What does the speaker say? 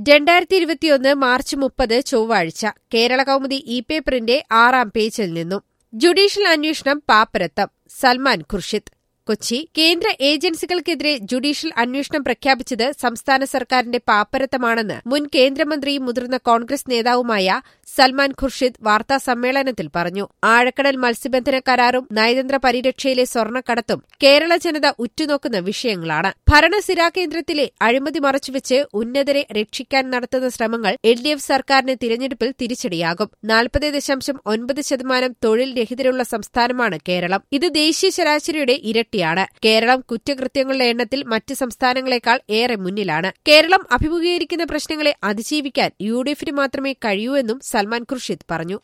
രണ്ടായിരത്തി ഇരുപത്തിയൊന്ന് മാർച്ച് മുപ്പത് ചൊവ്വാഴ്ച കേരള കൗമുദി ഇ പേപ്പറിന്റെ ആറാം പേജിൽ നിന്നും ജുഡീഷ്യൽ അന്വേഷണം പാപ്പരത്തം സൽമാൻ ഖുർഷിദ് കൊച്ചി കേന്ദ്ര ഏജൻസികൾക്കെതിരെ ജുഡീഷ്യൽ അന്വേഷണം പ്രഖ്യാപിച്ചത് സംസ്ഥാന സർക്കാരിന്റെ പാപ്പരത്തമാണെന്ന് മുൻ കേന്ദ്രമന്ത്രിയും മുതിർന്ന കോൺഗ്രസ് നേതാവുമായ സൽമാൻ ഖുർഷിദ് വാർത്താ സമ്മേളനത്തിൽ പറഞ്ഞു ആഴക്കടൽ മത്സ്യബന്ധന കരാറും നയതന്ത്ര പരിരക്ഷയിലെ സ്വർണ്ണക്കടത്തും കേരള ജനത ഉറ്റുനോക്കുന്ന വിഷയങ്ങളാണ് ഭരണസിരാ കേന്ദ്രത്തിലെ അഴിമതി മറച്ചുവെച്ച് ഉന്നതരെ രക്ഷിക്കാൻ നടത്തുന്ന ശ്രമങ്ങൾ എൽ ഡി എഫ് സർക്കാരിന് തിരഞ്ഞെടുപ്പിൽ തിരിച്ചടിയാകും നാൽപ്പത് ദശാംശം ഒൻപത് ശതമാനം തൊഴിൽ രഹിതരുള്ള സംസ്ഥാനമാണ് കേരളം ഇത് ദേശീയ ശരാശരിയുടെ ഇരട്ടിയാണ് കേരളം കുറ്റകൃത്യങ്ങളുടെ എണ്ണത്തിൽ മറ്റ് സംസ്ഥാനങ്ങളെക്കാൾ ഏറെ മുന്നിലാണ് കേരളം അഭിമുഖീകരിക്കുന്ന പ്രശ്നങ്ങളെ അതിജീവിക്കാൻ യു ഡി എഫിന് മാത്രമേ കഴിയൂ എന്നും സൽമാൻ ഖുർഷിദ് പറഞ്ഞു